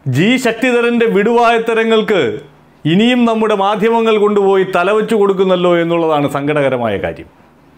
G ശക്തിധരൻ്റെ വിടുവായത്തരങ്ങൾക്ക് ഇനിയും നമ്മുടെ മാധ്യമങ്ങൾ കൊണ്ടുപോയി തലവെച്ചു കൊടുക്കുന്നല്ലോ എന്നുള്ളതാണ് സങ്കടകരമായ കാര്യം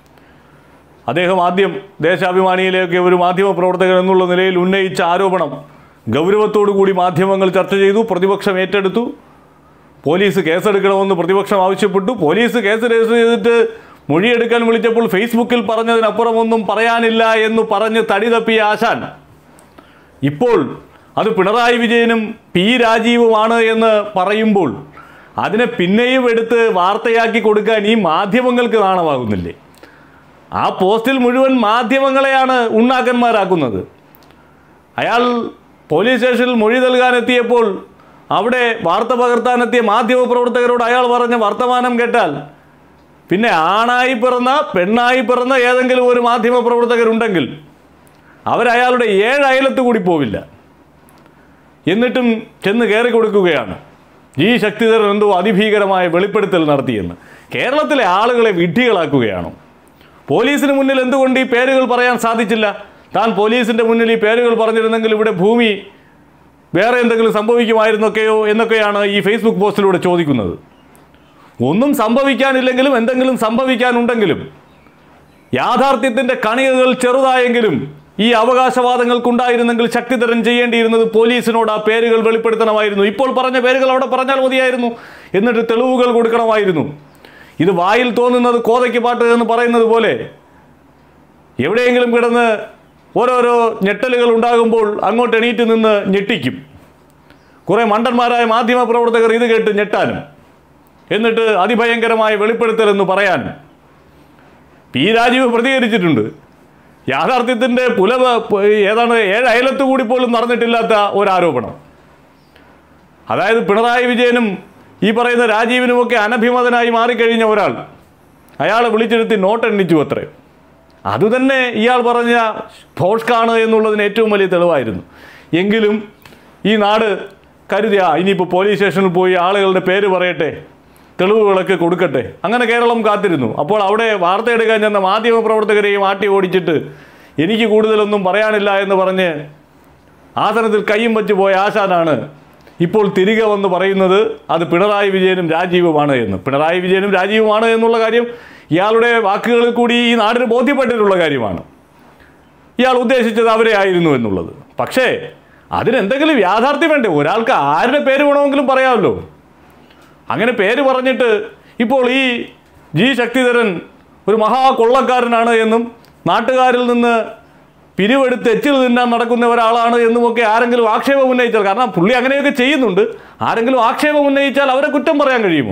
അദ്ദേഹം ആദ്യം ദേശാഭിമാനിയിലേക്ക് ഒരു മാധ്യമ പ്രവർത്തകൻ എന്നുള്ള നിലയിൽ ഉന്നയിച്ച ആരോപണം ഗൗരവത്തോടു കൂടി മാധ്യമങ്ങൾ ചർച്ച ചെയ്തു പ്രതിപക്ഷം ഏറ്റെടുത്തു പോലീസ് കേസെടുക്കണമെന്ന് പ്രതിപക്ഷം ആവശ്യപ്പെട്ടു പോലീസ് കേസ് രജിസ്റ്റർ ചെയ്തിട്ട് മൊഴിയെടുക്കാൻ വിളിച്ചപ്പോൾ ഫേസ്ബുക്കിൽ പറഞ്ഞതിനപ്പുറം ഒന്നും പറയാനില്ല എന്ന് പറഞ്ഞ് തടി തപ്പിയ ആശാൻ ഇപ്പോൾ അത് പിണറായി വിജയനും പി രാജീവുമാണ് എന്ന് പറയുമ്പോൾ അതിനെ പിന്നെയും എടുത്ത് വാർത്തയാക്കി കൊടുക്കാൻ ഈ മാധ്യമങ്ങൾക്ക് നാണമാകുന്നില്ലേ ആ പോസ്റ്റിൽ മുഴുവൻ മാധ്യമങ്ങളെയാണ് ഉണ്ണാക്കന്മാരാക്കുന്നത് അയാൾ പോലീസ് സ്റ്റേഷനിൽ മൊഴി നൽകാനെത്തിയപ്പോൾ അവിടെ വാർത്ത പകർത്താനെത്തിയ മാധ്യമ പ്രവർത്തകരോട് അയാൾ പറഞ്ഞ വർത്തമാനം കേട്ടാൽ പിന്നെ ആണായി പിറന്ന പെണ്ണായി പിറന്ന ഏതെങ്കിലും ഒരു മാധ്യമ പ്രവർത്തകരുണ്ടെങ്കിൽ അവരയാളുടെ ഏഴ് അയലത്ത് കൂടി പോവില്ല എന്നിട്ടും ചെന്ന് കയറി കൊടുക്കുകയാണ് ഈ ശക്തിധരൻ എന്തോ അതിഭീകരമായ വെളിപ്പെടുത്തൽ നടത്തിയെന്ന് കേരളത്തിലെ ആളുകളെ വിഡ്ഢികളാക്കുകയാണോ പോലീസിന് മുന്നിൽ എന്തുകൊണ്ട് ഈ പേരുകൾ പറയാൻ സാധിച്ചില്ല താൻ പോലീസിൻ്റെ മുന്നിൽ ഈ പേരുകൾ പറഞ്ഞിരുന്നെങ്കിൽ ഇവിടെ ഭൂമി വേറെ എന്തെങ്കിലും സംഭവിക്കുമായിരുന്നൊക്കെയോ എന്നൊക്കെയാണ് ഈ ഫേസ്ബുക്ക് പോസ്റ്റിലൂടെ ചോദിക്കുന്നത് ഒന്നും സംഭവിക്കാനില്ലെങ്കിലും എന്തെങ്കിലും സംഭവിക്കാനുണ്ടെങ്കിലും യാഥാർത്ഥ്യത്തിൻ്റെ കണികകൾ ചെറുതായെങ്കിലും ഈ അവകാശവാദങ്ങൾക്കുണ്ടായിരുന്നെങ്കിൽ ശക്തിധരൻ ചെയ്യേണ്ടിയിരുന്നത് പോലീസിനോട് ആ പേരുകൾ വെളിപ്പെടുത്തണമായിരുന്നു ഇപ്പോൾ പറഞ്ഞ പേരുകൾ അവിടെ പറഞ്ഞാൽ മതിയായിരുന്നു എന്നിട്ട് തെളിവുകൾ കൊടുക്കണമായിരുന്നു ഇത് വായിൽ തോന്നുന്നത് കോതയ്ക്ക് പാട്ട് എന്ന് പറയുന്നത് പോലെ എവിടെയെങ്കിലും കിടന്ന് ഓരോരോ ഞെട്ടലുകൾ ഉണ്ടാകുമ്പോൾ അങ്ങോട്ട് എണീറ്റ് നിന്ന് ഞെട്ടിക്കും കുറേ മണ്ടന്മാരായ മാധ്യമ പ്രവർത്തകർ ഇത് കേട്ട് ഞെട്ടാനും എന്നിട്ട് അതിഭയങ്കരമായ വെളിപ്പെടുത്തലെന്ന് പറയാനും പി രാജീവ് പ്രതികരിച്ചിട്ടുണ്ട് യാഥാർത്ഥ്യത്തിൻ്റെ പുലവ ഏതാണ് ഏഴ് അയലത്ത് കൂടി പോലും നടന്നിട്ടില്ലാത്ത ഒരാരോപണം അതായത് പിണറായി വിജയനും ഈ പറയുന്ന രാജീവിനുമൊക്കെ അനഭിമതനായി മാറിക്കഴിഞ്ഞ ഒരാൾ അയാളെ വിളിച്ചെടുത്ത് നോട്ട് എണ്ണിച്ചു അത്രേ അതുതന്നെ ഇയാൾ പറഞ്ഞ ഭോഷ്കാണ് എന്നുള്ളതിന് ഏറ്റവും വലിയ തെളിവായിരുന്നു എങ്കിലും ഈ നാട് കരുതിയ ഇനിയിപ്പോൾ പോലീസ് സ്റ്റേഷനിൽ പോയി ആളുകളുടെ പേര് പറയട്ടെ തെളിവുകളൊക്കെ കൊടുക്കട്ടെ അങ്ങനെ കേരളം കാത്തിരുന്നു അപ്പോൾ അവിടെ വാർത്തയെടുക്കാൻ ചെന്ന മാധ്യമ പ്രവർത്തകരെയും ആട്ടി ഓടിച്ചിട്ട് എനിക്ക് കൂടുതലൊന്നും പറയാനില്ല എന്ന് പറഞ്ഞ് ആസനത്തിൽ കയ്യും വച്ച് പോയ ആശാനാണ് ഇപ്പോൾ തിരികെ വന്ന് പറയുന്നത് അത് പിണറായി വിജയനും രാജീവുമാണ് എന്ന് പിണറായി വിജയനും രാജീവുമാണ് എന്നുള്ള കാര്യം ഇയാളുടെ വാക്കുകളിൽ കൂടി ഈ നാടിന് ബോധ്യപ്പെട്ടിട്ടുള്ള കാര്യമാണ് ഇയാൾ ഉദ്ദേശിച്ചത് അവരെ ആയിരുന്നു എന്നുള്ളത് പക്ഷേ അതിനെന്തെങ്കിലും യാഥാർത്ഥ്യം വേണ്ടേ ഒരാൾക്ക് ആരുടെ പേര് വേണമെങ്കിലും പറയാമല്ലോ അങ്ങനെ പേര് പറഞ്ഞിട്ട് ഇപ്പോൾ ഈ ജി ശക്തിധരൻ ഒരു മഹാ കൊള്ളക്കാരനാണ് എന്നും നാട്ടുകാരിൽ നിന്ന് പിരിവെടുത്ത് എച്ചിൽ തിന്നാൻ നടക്കുന്ന ഒരാളാണ് എന്നുമൊക്കെ ആരെങ്കിലും ആക്ഷേപം ഉന്നയിച്ചാൽ കാരണം പുള്ളി അങ്ങനെയൊക്കെ ചെയ്യുന്നുണ്ട് ആരെങ്കിലും ആക്ഷേപം ഉന്നയിച്ചാൽ അവരെ കുറ്റം പറയാൻ കഴിയുമോ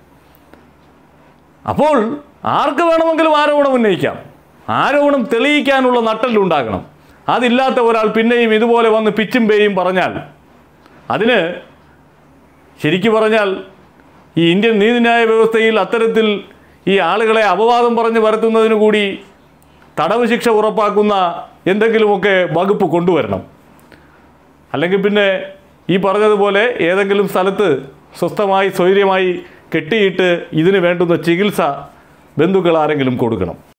അപ്പോൾ ആർക്ക് വേണമെങ്കിലും ആരോപണം ഉന്നയിക്കാം ആരോപണം തെളിയിക്കാനുള്ള നട്ടലുണ്ടാകണം അതില്ലാത്ത ഒരാൾ പിന്നെയും ഇതുപോലെ വന്ന് പിച്ചും പേയും പറഞ്ഞാൽ അതിന് ശരിക്കു പറഞ്ഞാൽ ഈ ഇന്ത്യൻ നീതിന്യായ വ്യവസ്ഥയിൽ അത്തരത്തിൽ ഈ ആളുകളെ അപവാദം പറഞ്ഞ് വരുത്തുന്നതിന് കൂടി തടവ് ശിക്ഷ ഉറപ്പാക്കുന്ന എന്തെങ്കിലുമൊക്കെ വകുപ്പ് കൊണ്ടുവരണം അല്ലെങ്കിൽ പിന്നെ ഈ പറഞ്ഞതുപോലെ ഏതെങ്കിലും സ്ഥലത്ത് സ്വസ്ഥമായി സ്വൈര്യമായി കെട്ടിയിട്ട് ഇതിന് വേണ്ടുന്ന ചികിത്സ ബന്ധുക്കൾ ആരെങ്കിലും കൊടുക്കണം